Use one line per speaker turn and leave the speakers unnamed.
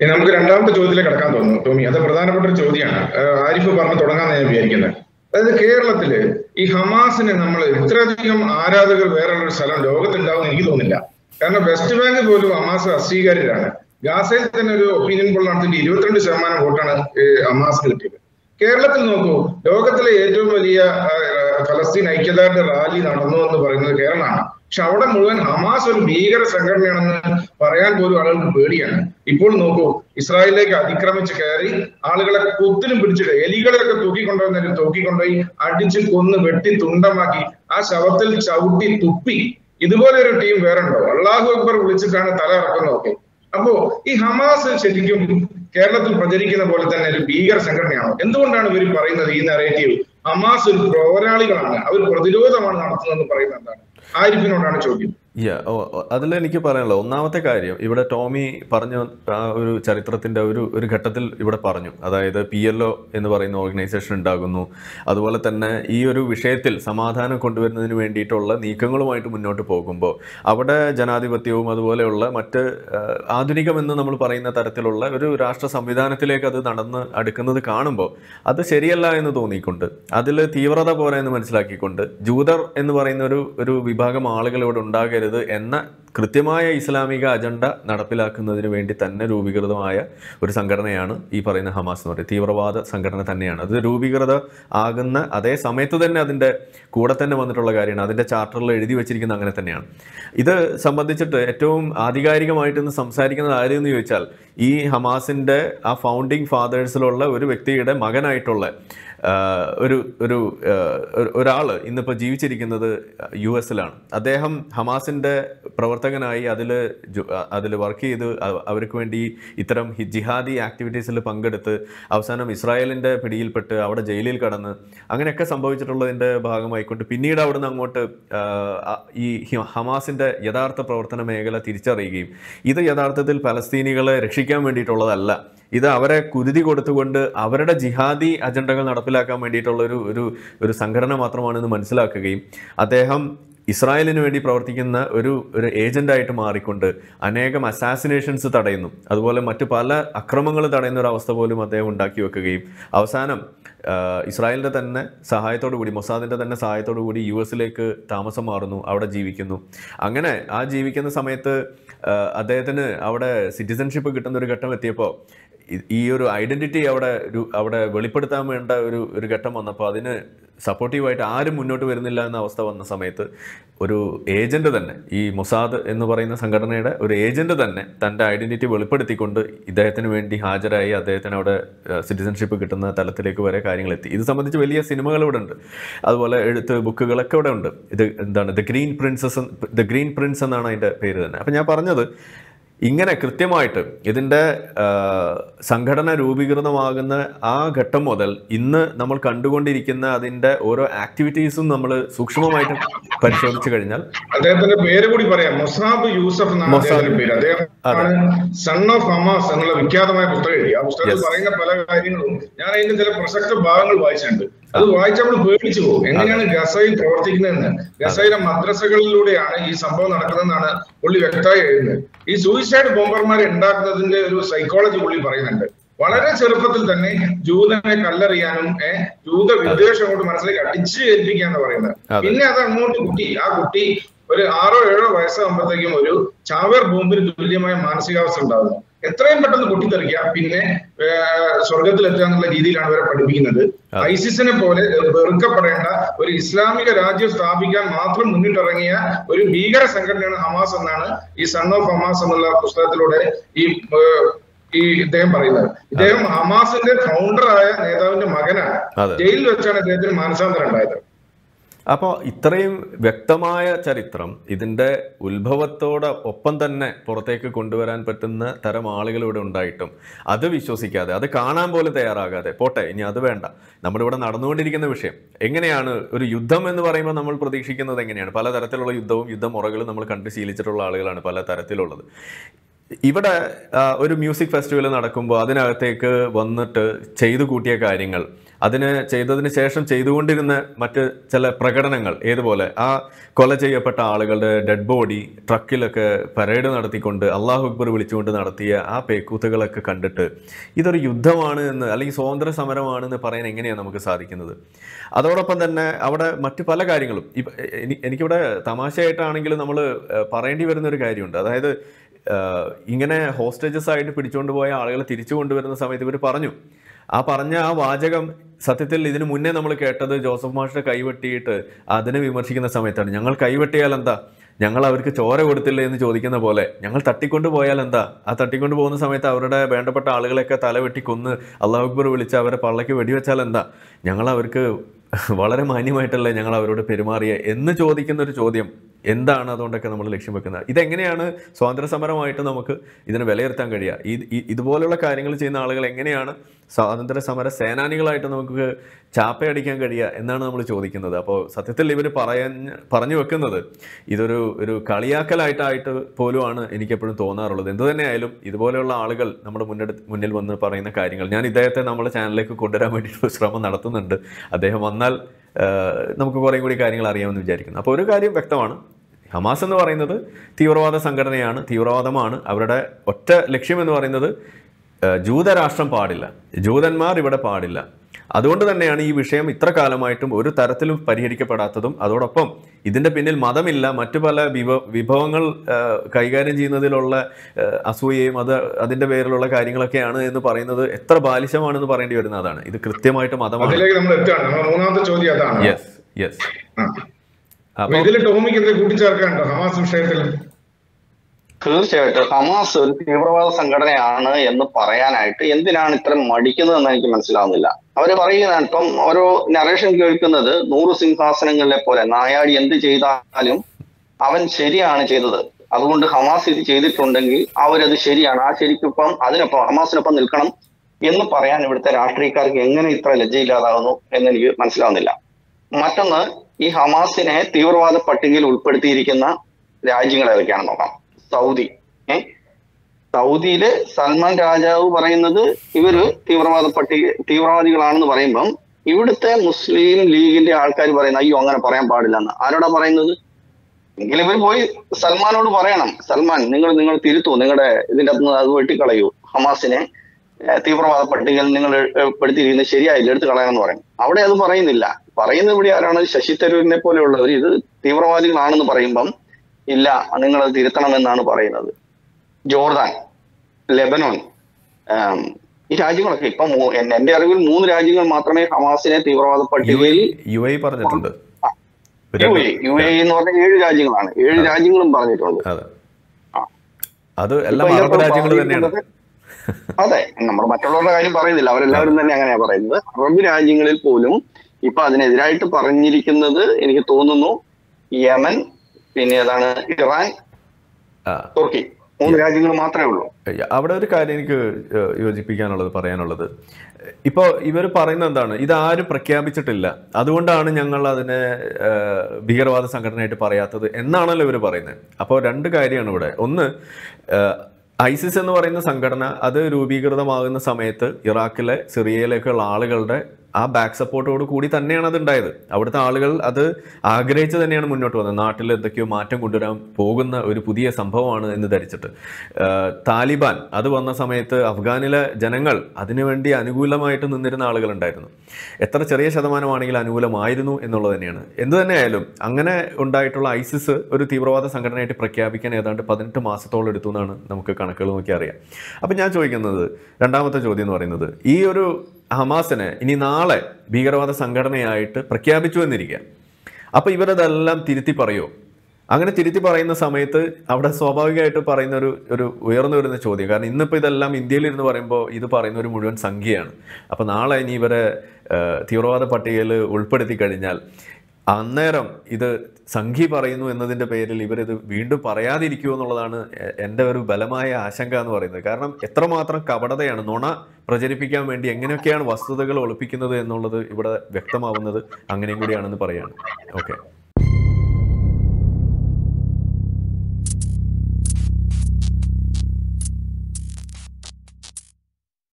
ഇനി നമുക്ക് രണ്ടാമത്തെ ചോദ്യത്തിലേക്ക് കടക്കാൻ തോന്നുന്നു ടോമി അത് പ്രധാനപ്പെട്ട ഒരു ചോദ്യമാണ് ഏഹ് ആരിഫ് പറഞ്ഞ് തുടങ്ങാൻ ഞാൻ വിചാരിക്കുന്നത് അതായത് കേരളത്തില് ഈ ഹമാസിനെ നമ്മൾ ഇത്രയധികം ആരാധകർ വേറെ ഒരു സ്ഥലം ലോകത്തുണ്ടാവും എനിക്ക് തോന്നുന്നില്ല കാരണം വെസ്റ്റ് ബാങ്ക് പോലും ഹമാസ് അസ്വീകാര്യരാണ് ഗാസയിൽ തന്നെ ഒരു ഒപ്പീനിയൻ പോൾ നടത്തിയിട്ട് ഇരുപത്തിരണ്ട് ശതമാനം വോട്ടാണ് ഏഹ് ഹമാസിന് കിട്ടിയത് കേരളത്തിൽ നോക്കൂ ലോകത്തിലെ ഏറ്റവും വലിയ ആ, ആ, ഫലസ്തീൻ ഐക്യദാർഢ്യ റാലി നടന്നു എന്ന് പറയുന്നത് കേരളമാണ് പക്ഷെ അവിടെ മുഴുവൻ ഹമാസ് ഒരു ഭീകര സംഘടനയാണെന്ന് പറയാൻ പോലും ആളുകൾക്ക് പേടിയാണ് ഇപ്പോൾ നോക്കൂ ഇസ്രായേലിലേക്ക് അതിക്രമിച്ച് കയറി ആളുകളെ കുത്തിനും പിടിച്ചിട്ട് എലികളെയൊക്കെ തൂക്കിക്കൊണ്ടുവന്നൊരു തൂക്കിക്കൊണ്ടുപോയി അടിച്ച് കൊന്ന് വെട്ടി തുണ്ടമാക്കി ആ ശവത്തിൽ ചവിട്ടി തുപ്പി ഇതുപോലെ ഒരു ടീം വേറെ ഉണ്ടോ അള്ളാഹു അക്ബർ വിളിച്ചിട്ടാണ് തല ഇറക്കുന്നതൊക്കെ അപ്പോ ഈ ഹമാസ് ശരിക്കും കേരളത്തിൽ പ്രചരിക്കുന്ന പോലെ തന്നെ ഒരു ഭീകര സംഘടനയാണോ എന്തുകൊണ്ടാണ് ഇവർ പറയുന്നത് ഈ നറേറ്റീവ് ഹമാസ് ഒരു പോരാളികളാണ് അവർ പ്രതിരോധമാണ് നടത്തുന്നതെന്ന് പറയുന്നത് എന്താണ് ആരിഫിനോടാണ് ചോദ്യം
യാ അതിൽ എനിക്ക് പറയാനുള്ളത് ഒന്നാമത്തെ കാര്യം ഇവിടെ ടോമി പറഞ്ഞ ആ ഒരു ചരിത്രത്തിന്റെ ഒരു ഒരു ഘട്ടത്തിൽ ഇവിടെ പറഞ്ഞു അതായത് പി എൽ ഒ എന്ന് പറയുന്ന ഓർഗനൈസേഷൻ ഉണ്ടാകുന്നു അതുപോലെ തന്നെ ഈ ഒരു വിഷയത്തിൽ സമാധാനം കൊണ്ടുവരുന്നതിന് വേണ്ടിയിട്ടുള്ള നീക്കങ്ങളുമായിട്ട് മുന്നോട്ട് പോകുമ്പോൾ അവിടെ ജനാധിപത്യവും അതുപോലെയുള്ള മറ്റ് ആ, ആധുനികമെന്ന് നമ്മൾ പറയുന്ന തരത്തിലുള്ള ഒരു രാഷ്ട്ര സംവിധാനത്തിലേക്ക് അത് നടന്ന് അടുക്കുന്നത് കാണുമ്പോൾ അത് ശരിയല്ല എന്ന് തോന്നിക്കൊണ്ട് അതിൽ തീവ്രത പോരാ എന്ന് മനസ്സിലാക്കിക്കൊണ്ട് ജൂതർ എന്ന് പറയുന്ന ഒരു ഒരു വിഭാഗം ആളുകൾ ഇവിടെ ഉണ്ടാകരുത് എന്ന കൃത്യമായ ഇസ്ലാമിക അജണ്ട നടപ്പിലാക്കുന്നതിന് വേണ്ടി തന്നെ രൂപീകൃതമായ ഒരു സംഘടനയാണ് ഈ പറയുന്ന ഹമാസ് എന്ന് പറയുന്നത് തീവ്രവാദ സംഘടന തന്നെയാണ് അത് രൂപീകൃത ആകുന്ന അതേ സമയത്ത് തന്നെ അതിൻ്റെ കൂടെ തന്നെ വന്നിട്ടുള്ള കാര്യമാണ് അതിൻ്റെ ചാർട്ടറിൽ എഴുതി വെച്ചിരിക്കുന്ന അങ്ങനെ തന്നെയാണ് ഇത് സംബന്ധിച്ചിട്ട് ഏറ്റവും ആധികാരികമായിട്ട് ഇന്ന് സംസാരിക്കുന്നത് ആരെന്ന് ചോദിച്ചാൽ ഈ ഹമാസിൻ്റെ ആ ഫൗണ്ടിങ് ഫാദേഴ്സിലുള്ള ഒരു വ്യക്തിയുടെ മകനായിട്ടുള്ള ആഹ് ഒരു ഒരു ഒരാൾ ഇന്നിപ്പോൾ ജീവിച്ചിരിക്കുന്നത് യു എസിലാണ് അദ്ദേഹം ഹമാസിൻ്റെ പ്രവർത്തകനായി അതിൽ അതിൽ വർക്ക് ചെയ്ത് അവ- അവർക്ക് വേണ്ടി ഇത്തരം ഹി- ജിഹാദി ആക്ടിവിറ്റീസിൽ പങ്കെടുത്ത് അവസാനം ഇസ്രായേലിൻ്റെ പിടിയിൽപ്പെട്ട് അവിടെ ജയിലിൽ കടന്ന് അങ്ങനെയൊക്കെ സംഭവിച്ചിട്ടുള്ളതിൻ്റെ ഭാഗമായിക്കൊണ്ട് പിന്നീട് അവിടുന്ന് അങ്ങോട്ട് ആഹ് അ- ഈ ഹി- ഹമാസിൻ്റെ യഥാർത്ഥ പ്രവർത്തന മേഖല തിരിച്ചറിയുകയും ഇത് യഥാർത്ഥത്തിൽ പലസ്തീനികളെ രക്ഷിക്കാൻ വേണ്ടിയിട്ടുള്ളതല്ല ഇത് അവരെ കുരുതി കൊടുത്തുകൊണ്ട് അവരുടെ ജിഹാദി അജണ്ടകൾ നടപ്പിലാക്കാൻ വേണ്ടിയിട്ടുള്ള ഒരു ഒരു ഒരു സംഘടന മാത്രമാണെന്ന് മനസ്സിലാക്കുകയും അദ്ദേഹം ഇസ്രായേലിന് വേണ്ടി പ്രവർത്തിക്കുന്ന ഒരു ഒരു ഏജന്റായിട്ട് മാറിക്കൊണ്ട് അനേകം അസാസിനേഷൻസ് തടയുന്നു അതുപോലെ മറ്റു പല അക്രമങ്ങൾ തടയുന്ന ഒരു അവസ്ഥ പോലും അദ്ദേഹം ഉണ്ടാക്കി വെക്കുകയും അവസാനം ആ, ഇസ്രായേലിൻ്റെ തന്നെ സഹായത്തോടു കൂടി മൊസാദിൻ്റെ തന്നെ സഹായത്തോടു കൂടി യു എസിലേക്ക് താമസം മാറുന്നു അവിടെ ജീവിക്കുന്നു അങ്ങനെ ആ ജീവിക്കുന്ന സമയത്ത് ആ, അദ്ദേഹത്തിന് അവിടെ സിറ്റിസൺഷിപ്പ് കിട്ടുന്ന ഒരു ഘട്ടം എത്തിയപ്പോൾ ഈ- ഈ ഒരു ഐഡന്റിറ്റി അവിടെ ഒരു- അവിടെ വെളിപ്പെടുത്താൻ വേണ്ട ഒരു ഒരു ഘട്ടം വന്നപ്പോൾ അതിന് സപ്പോർട്ടീവായിട്ട് ആരും മുന്നോട്ട് വരുന്നില്ല എന്ന അവസ്ഥ വന്ന സമയത്ത് ഒരു ഏജന്റ് തന്നെ ഈ മൊസാദ് എന്ന് പറയുന്ന സംഘടനയുടെ ഒരു ഏജന്റ് തന്നെ തൻ്റെ ഐഡന്റിറ്റി വെളിപ്പെടുത്തിക്കൊണ്ട് ഇദ്ദേഹത്തിന് വേണ്ടി ഹാജരായി അദ്ദേഹത്തിന് അവിടെ സിറ്റിസൺഷിപ്പ് കിട്ടുന്ന തലത്തിലേക്ക് വരെ കാര്യങ്ങൾ എത്തി ഇത് സംബന്ധിച്ച് വലിയ സിനിമകൾ ഇവിടെ ഉണ്ട് അതുപോലെ എഴുത്ത് ബുക്കുകളൊക്കെ ഇവിടെ ഉണ്ട് ഇത് എന്താണ് the green princess the green prince എന്നാണ് അതിൻ്റെ പേര് തന്നെ അപ്പം ഞാൻ പറഞ്ഞത് ഇങ്ങനെ കൃത്യമായിട്ട് ഇതിൻ്റെ ആ, സംഘടന രൂപീകൃതമാകുന്ന ആ ഘട്ടം മുതൽ ഇന്ന് നമ്മൾ കണ്ടുകൊണ്ടിരിക്കുന്ന അതിൻ്റെ ഓരോ ആക്ടിവിറ്റീസും നമ്മൾ സൂക്ഷ്മമായിട്ട് പരിശോധിച്ചു കഴിഞ്ഞാൽ
അദ്ദേഹത്തിന്റെ പേര് കൂടി പറയാം മൊസാബ് യൂസഫ് എന്നാണ്
മൊസാബ്.
അദ്ദേഹത്തിന്റെ പേര് അദ്ദേഹം ആണ് സൺ ഓഫ് ഹമാസ് എന്നുള്ള വിഖ്യാതമായ പുസ്തകം എഴുതി ആ പുസ്തകത്തിൽ
Yes.
പറയുന്ന പല കാര്യങ്ങളും ഞാൻ അതിന്റെ ചില പ്രസക്ത ഭാഗങ്ങൾ വായിച്ചിട്ടുണ്ട് അത് വായിച്ച് നമ്മൾ പേടിച്ചു പോകും എങ്ങനെയാണ് ഗസയിൽ പ്രവർത്തിക്കുന്നതെന്ന് ഗസയിലെ മദ്രസകളിലൂടെയാണ് ഈ സംഭവം നടക്കുന്നതെന്നാണ് പുള്ളി വ്യക്തമായി എഴുതുന്നത് ഈ സൂയിസൈഡ് ബോംബർമാരെ ഉണ്ടാക്കുന്നതിന്റെ ഒരു സൈക്കോളജി പുള്ളി പറയുന്നുണ്ട് വളരെ ചെറുപ്പത്തിൽ തന്നെ ജൂതനെ കല്ലെറിയാനും ഏഹ് ജൂത വിദ്വേഷം കൊണ്ട് മനസ്സിലേക്ക് അടിച്ചു ഏൽപ്പിക്കുക എന്ന് പറയുന്നത്
അതെ.
പിന്നെ അത് അങ്ങോട്ട് കുട്ടി ആ കുട്ടി ഒരു ആറോ ഏഴോ വയസ്സാകുമ്പോഴത്തേക്കും ഒരു ചാവേർ ബോംബിന് തുല്യമായ മാനസികാവസ്ഥ ഉണ്ടാകുന്നു എത്രയും പെട്ടെന്ന് പൊട്ടിത്തെറിക്കുക പിന്നെ ഏഹ്, സ്വർഗത്തിലെത്തുക എന്നുള്ള രീതിയിലാണ് ഇവരെ പഠിപ്പിക്കുന്നത്
അതെ.
ഐസിസിനെ പോലെ വെറുക്കപ്പെടേണ്ട ഒരു ഇസ്ലാമിക രാജ്യം സ്ഥാപിക്കാൻ മാത്രം മുന്നിട്ടിറങ്ങിയ ഒരു ഭീകര സംഘടനയാണ് ഹമാസ് എന്നാണ് ഈ സൺ ഓഫ് ഹമാസ് എന്നുള്ള പുസ്തകത്തിലൂടെ ഈ ഏഹ്, ഈ ഇദ്ദേഹം പറയുന്നത് ഇദ്ദേഹം ഹമാസിന്റെ ഫൗണ്ടറായ നേതാവിന്റെ മകനാണ്
അതെ.
ജയിലിൽ വെച്ചാണ് ഇദ്ദേഹത്തിന് മാനസാന്തരം ഉണ്ടായത്
അപ്പോൾ ഇത്രയും വ്യക്തമായ ചരിത്രം ഇതിൻ്റെ ഉത്ഭവത്തോട് ഒപ്പം തന്നെ പുറത്തേക്ക് കൊണ്ടുവരാൻ പറ്റുന്ന തരം ആളുകൾ ഇവിടെ ഉണ്ടായിട്ടും അത് വിശ്വസിക്കാതെ അത് കാണാൻ പോലും തയ്യാറാകാതെ പോട്ടെ ഇനി അത് വേണ്ട നമ്മുടെ ഇവിടെ നടന്നുകൊണ്ടിരിക്കുന്ന വിഷയം എങ്ങനെയാണ് ഒരു യുദ്ധം എന്ന് പറയുമ്പോൾ നമ്മൾ പ്രതീക്ഷിക്കുന്നത് എങ്ങനെയാണ് പലതരത്തിലുള്ള യുദ്ധവും യുദ്ധമുറകളും നമ്മൾ കണ്ട് ശീലിച്ചിട്ടുള്ള ആളുകളാണ് പല തരത്തിലുള്ളത് ഇവിടെ ആ, ഒരു മ്യൂസിക് ഫെസ്റ്റിവൽ നടക്കുമ്പോൾ അതിനകത്തേക്ക് വന്നിട്ട് ചെയ്തു കൂട്ടിയ കാര്യങ്ങൾ അതിന് ചെയ്തതിന് ശേഷം ചെയ്തുകൊണ്ടിരുന്ന മറ്റ് ചില പ്രകടനങ്ങൾ ഏതുപോലെ ആ കൊല ചെയ്യപ്പെട്ട ആളുകളുടെ ഡെഡ് ബോഡി ട്രക്കിലൊക്കെ പരേഡ് നടത്തിക്കൊണ്ട് അള്ളാഹു അക്ബർ വിളിച്ചുകൊണ്ട് നടത്തിയ ആ പേക്കൂത്തുകളൊക്കെ കണ്ടിട്ട് ഇതൊരു യുദ്ധമാണ് എന്ന് അല്ലെങ്കിൽ സ്വാതന്ത്ര്യ സമരമാണ് എന്ന് പറയാൻ എങ്ങനെയാണ് നമുക്ക് സാധിക്കുന്നത് അതോടൊപ്പം തന്നെ അവിടെ മറ്റു പല കാര്യങ്ങളും ഇപ്പ- എനി- എനിക്കിവിടെ തമാശയായിട്ടാണെങ്കിലും നമ്മൾ പറയേണ്ടി വരുന്ന ഒരു കാര്യമുണ്ട് അതായത് ആഹ് ഇങ്ങനെ ഹോസ്റ്റേജസ് ആയിട്ട് പിടിച്ചുകൊണ്ട് പോയ ആളുകളെ തിരിച്ചു കൊണ്ടുവരുന്ന സമയത്ത് ഇവർ പറഞ്ഞു ആ പറഞ്ഞ ആ വാചകം സത്യത്തിൽ ഇതിനു മുന്നേ നമ്മൾ കേട്ടത് ജോസഫ് മാഷിന്റെ കൈവെട്ടിയിട്ട് അതിനെ വിമർശിക്കുന്ന സമയത്താണ് ഞങ്ങൾ കൈവെട്ടിയാൽ എന്താ ഞങ്ങൾ അവർക്ക് ചോര കൊടുത്തില്ല എന്ന് ചോദിക്കുന്ന പോലെ ഞങ്ങൾ തട്ടിക്കൊണ്ട് പോയാൽ എന്താ ആ തട്ടിക്കൊണ്ട് പോകുന്ന സമയത്ത് അവരുടെ വേണ്ടപ്പെട്ട ആളുകളെയൊക്കെ തല വെട്ടി കൊന്ന് അള്ളാഹു അക്ബർ വിളിച്ച് അവരെ പള്ളക്ക് വെടിവെച്ചാൽ എന്താ ഞങ്ങൾ അവർക്ക് വളരെ മാന്യമായിട്ടല്ലേ ഞങ്ങൾ അവരോട് പെരുമാറിയ എന്ന് ചോദിക്കുന്ന ഒരു ചോദ്യം എന്താണ് അതുകൊണ്ടൊക്കെ നമ്മൾ ലക്ഷ്യം വെക്കുന്നത് ഇതെങ്ങനെയാണ് സ്വാതന്ത്ര്യ സമരമായിട്ട് നമുക്ക് ഇതിനെ വിലയിരുത്താൻ കഴിയുക ഈ ഈ- ഇതുപോലെയുള്ള കാര്യങ്ങൾ ചെയ്യുന്ന ആളുകൾ എങ്ങനെയാണ് സ്വാതന്ത്ര്യ സമര സേനാനികളായിട്ട് നമുക്ക് ചാപ്പയടിക്കാൻ കഴിയുക എന്നാണ് നമ്മൾ ചോദിക്കുന്നത് അപ്പോൾ സത്യത്തിൽ ഇവർ പറഞ്ഞ് പറഞ്ഞു വെക്കുന്നത് ഇതൊരു ഒരു കളിയാക്കലായിട്ടായിട്ട് പോലുമാണ് എനിക്കെപ്പോഴും തോന്നാറുള്ളത് എന്തു തന്നെയായാലും ഇതുപോലെയുള്ള ആളുകൾ നമ്മുടെ മുന്നിൽ മുന്നിൽ വന്ന് പറയുന്ന കാര്യങ്ങൾ ഞാൻ ഇദ്ദേഹത്തെ നമ്മുടെ ചാനലിലേക്ക് കൊണ്ടുവരാൻ വേണ്ടിയിട്ട് ശ്രമം നടത്തുന്നുണ്ട് അദ്ദേഹം വന്നാൽ ആ, നമുക്ക് കുറേ കൂടി കാര്യങ്ങൾ അറിയാമെന്ന് വിചാരിക്കുന്നു അപ്പോൾ ഒരു കാര്യം വ്യക്തമാണ് ഹമാസ് എന്ന് പറയുന്നത് തീവ്രവാദ സംഘടനയാണ് തീവ്രവാദമാണ് അവരുടെ ഒറ്റ ലക്ഷ്യം എന്ന് പറയുന്നത് ആ, ജൂതരാഷ്ട്രം പാടില്ല ജൂതന്മാർ ഇവിടെ പാടില്ല അതുകൊണ്ട് തന്നെയാണ് ഈ വിഷയം ഇത്ര കാലമായിട്ടും ഒരു തരത്തിലും പരിഹരിക്കപ്പെടാത്തതും അതോടൊപ്പം ഇതിന്റെ പിന്നിൽ മതമില്ല മറ്റു പല വിഭവ വിഭവങ്ങൾ ആ, കൈകാര്യം ചെയ്യുന്നതിലുള്ള ആ, അസൂയയും അത് അതിന്റെ പേരിലുള്ള കാര്യങ്ങളൊക്കെയാണ് എന്ന് പറയുന്നത് എത്ര ബാലിശമാണെന്ന് പറയേണ്ടി വരുന്ന അതാണ് ഇത് കൃത്യമായിട്ട് മതമാണ്
അതിലേക്ക് നമ്മൾ എത്തുകയാണ് നമ്മുടെ മൂന്നാമത്തെ ചോദ്യം അതാണ്
യെസ് യെസ്
ആ. അപ്പൊ ഇതിൽ ടോമിക്ക് എന്തെങ്കിലും കൂട്ടിച്ചേർക്കാനുണ്ടോ ഹമാസ് വിഷയത്തിൽ
തീർച്ചയായിട്ടും ഹമാസ് ഒരു തീവ്രവാദ സംഘടനയാണ് എന്ന് പറയാനായിട്ട് എന്തിനാണ് ഇത്ര മടിക്കുന്നതെന്ന് എനിക്ക് മനസ്സിലാവുന്നില്ല അവര് പറയുന്നതാണ് ഇപ്പം ഓരോ നറേഷൻ കേൾക്കുന്നത് നൂറ് സിംഹാസനങ്ങളിലെ പോലെ നായാടി എന്ത് ചെയ്താലും അവൻ ശരിയാണ് ചെയ്തത് അതുകൊണ്ട് ഹമാസ് ഇത് ചെയ്തിട്ടുണ്ടെങ്കിൽ അവരത് ശരിയാണ് ആ ശരിക്കൊപ്പം അതിനൊപ്പം ഹമാസിനൊപ്പം നിൽക്കണം എന്ന് പറയാൻ ഇവിടുത്തെ രാഷ്ട്രീയക്കാർക്ക് എങ്ങനെ ഇത്ര ലജ്ജയില്ലാതാകുന്നു എന്ന് എനിക്ക് മനസ്സിലാവുന്നില്ല മറ്റൊന്ന് ഈ ഹമാസിനെ തീവ്രവാദ പട്ടികയിൽ ഉൾപ്പെടുത്തിയിരിക്കുന്ന രാജ്യങ്ങൾ ഏതൊക്കെയാണെന്ന് നോക്കാം സൗദി ഏ സൗദിയില് സൽമാൻ രാജാവ് പറയുന്നത് ഇവര് തീവ്രവാദ പട്ടിക തീവ്രവാദികളാണെന്ന് പറയുമ്പം ഇവിടുത്തെ മുസ്ലിം ലീഗിന്റെ ആൾക്കാർ പറയുന്നത് അയ്യോ അങ്ങനെ പറയാൻ പാടില്ലെന്ന് ആരോടാ പറയുന്നത് എങ്കിലും ഇവർ പോയി സൽമാനോട് പറയണം സൽമാൻ നിങ്ങൾ നിങ്ങൾ തിരുത്തൂ നിങ്ങളുടെ ഇതിന്റെ അകത്ത് നിന്ന് അത് വെട്ടിക്കളയൂ ഹമാസിനെ ഏഹ്, തീവ്രവാദ പട്ടികയിൽ നിങ്ങൾ ഏഹ്, പെടുത്തിയിരിക്കുന്നത് ശരിയായില്ല എടുത്ത് കളയണമെന്ന് പറയും അവിടെ അത് പറയുന്നില്ല പറയുന്നത് ഇവിടെ ആരാണ് ശശി തരൂരിനെ പോലെയുള്ളവർ ഇത് തീവ്രവാദികളാണെന്ന് പറയുമ്പം ഇല്ല നിങ്ങൾ അത് തിരുത്തണമെന്നാണ് പറയുന്നത് ജോർദാൻ ലെബനോൻ ആം, ഈ രാജ്യങ്ങളൊക്കെ ഇപ്പം മൂ- എൻ- എന്റെ അറിവിൽ മൂന്ന് രാജ്യങ്ങൾ മാത്രമേ ഹമാസിനെ തീവ്രവാദ
യു എ
പട്ടികയിൽ
യു എ പറഞ്ഞിട്ടുണ്ട്
യു എ യു എ എന്ന് പറഞ്ഞ ഏഴ് രാജ്യങ്ങളാണ് ഏഴ് രാജ്യങ്ങളും പറഞ്ഞിട്ടുണ്ട്
അതെ
ആ.
അത് എല്ലാം
ഇപ്പൊ
അറബ്
ഇതിനകത്ത്
രാജ്യങ്ങൾ തന്നെയാണ്
പറഞ്ഞിരിക്കുന്നത് അതെ നമ്മൾ മറ്റുള്ളവരുടെ കാര്യം പറയുന്നില്ല അവരെല്ലാവരും തന്നെ അങ്ങനെയാ പറയുന്നത് അറബ് രാജ്യങ്ങളിൽ പോലും ഇപ്പൊ അതിനെതിരായിട്ട് പറഞ്ഞിരിക്കുന്നത് എനിക്ക് തോന്നുന്നു യമൻ പിന്നെ ഏതാണ് ഇറാൻ
ആ.
തുർക്കി മൂന്ന് രാജ്യങ്ങൾ മാത്രമേ ഉള്ളൂ
അവിടെ ഒരു കാര്യം എനിക്ക് ഏഹ്, യോജിപ്പിക്കാനുള്ളത് പറയാനുള്ളത് ഇപ്പോൾ ഇവർ പറയുന്നത് എന്താണ് ഇത് ആരും പ്രഖ്യാപിച്ചിട്ടില്ല അതുകൊണ്ടാണ് ഞങ്ങൾ അതിനെ ഏഹ്, ഭീകരവാദ സംഘടനയായിട്ട് പറയാത്തത് എന്നാണല്ലോ ഇവർ പറയുന്നത് അപ്പോൾ രണ്ട് കാര്യമാണ് ഇവിടെ ഒന്ന് ഏഹ്, ഐസിസ് എന്ന് പറയുന്ന സംഘടന അത് രൂപീകൃതമാകുന്ന സമയത്ത് ഇറാഖിലെ സിറിയയിലേക്കുള്ള ആളുകളുടെ ആ ബാക്ക് സപ്പോർട്ടോട് കൂടി തന്നെയാണ് അത് ഉണ്ടായത് അവിടുത്തെ ആളുകൾ അത് ആഗ്രഹിച്ച് തന്നെയാണ് മുന്നോട്ട് വന്നത് നാട്ടിൽ എന്തൊക്കെയോ മാറ്റം കൊണ്ടുവരാൻ പോകുന്ന ഒരു പുതിയ സംഭവമാണ് എന്ന് ധരിച്ചിട്ട് ആഹ് താലിബാൻ അത് വന്ന സമയത്ത് അഫ്ഗാനിലെ ജനങ്ങൾ അതിനുവേണ്ടി അനുകൂലമായിട്ട് നിന്നിരുന്ന ആളുകളുണ്ടായിരുന്നു എത്ര ചെറിയ ശതമാനമാണെങ്കിൽ അനുകൂലമായിരുന്നു എന്നുള്ളത് തന്നെയാണ് എന്ത് തന്നെയായാലും അങ്ങനെ ഉണ്ടായിട്ടുള്ള ഐസിസ് ഒരു തീവ്രവാദ സംഘടനയായിട്ട് പ്രഖ്യാപിക്കാൻ ഏതാണ്ട് പതിനെട്ട് മാസത്തോളം എടുത്തു എന്നാണ് നമുക്ക് കണക്കുകൾ നോക്കി അറിയാം അപ്പം ഞാൻ ചോദിക്കുന്നത് രണ്ടാമത്തെ ചോദ്യം എന്ന് പറയുന്നത് ഈ ഒരു ഹമാസിനെ ഇനി നാളെ ഭീകരവാദ സംഘടനയായിട്ട് പ്രഖ്യാപിച്ചു എന്നിരിക്കുക അപ്പോൾ ഇവരതെല്ലാം തിരുത്തി പറയുമോ അങ്ങനെ തിരുത്തി പറയുന്ന സമയത്ത് അവിടെ സ്വാഭാവികമായിട്ട് പറയുന്ന ഒരു ഒരു ഉയർന്നു വരുന്ന ചോദ്യം കാരണം ഇന്നിപ്പോൾ ഇതെല്ലാം ഇന്ത്യയിൽ ഇരുന്ന് പറയുമ്പോൾ ഇത് പറയുന്ന ഒരു മുഴുവൻ സംഖ്യയാണ് അപ്പോൾ നാളെ ഇനി ഇവരെ ആ, തീവ്രവാദ പട്ടികയിൽ ഉൾപ്പെടുത്തി കഴിഞ്ഞാൽ അന്നേരം ഇത് സംഖ്യ പറയുന്നു എന്നതിൻ്റെ പേരിൽ ഇവരിത് വീണ്ടും പറയാതിരിക്കുമോ എന്നുള്ളതാണ് എ- എൻ്റെ ഒരു ബലമായ ആശങ്ക എന്ന് പറയുന്നത് കാരണം എത്രമാത്രം കപടതയാണ് നുണ പ്രചരിപ്പിക്കാൻ വേണ്ടി എങ്ങനെയൊക്കെയാണ് വസ്തുതകൾ ഒളിപ്പിക്കുന്നത് എന്നുള്ളത് ഇവിടെ വ്യക്തമാവുന്നത് അങ്ങനെയും കൂടിയാണെന്ന് പറയാണ് ഓക്കെ